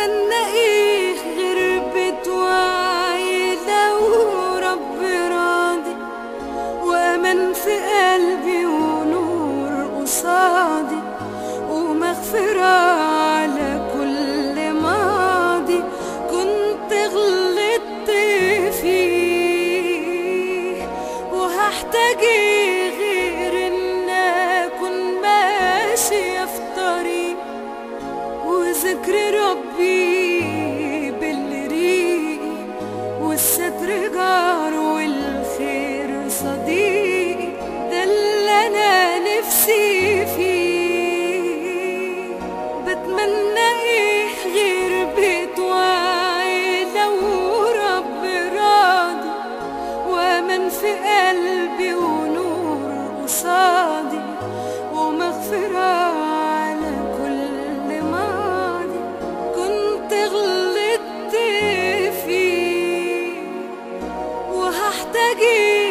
بتمنى ايه غير بيت وعيلة ورب راضي وأمان في قلبي ونور قصادي ومغفرة على كل ماضي كنت غلطت فيه وهحتاج إيه غير إن أكون ماشية في طريق وذكر ربي بالريق والستر جار والخير صديق ده اللي انا نفسي فيه بتمنى ايه غير بيت وعيلة ورب راضي وامان في قلبي ونور قصادي ومغفرة على كل ماضي كنت غلطت فيه وهحتاج إيه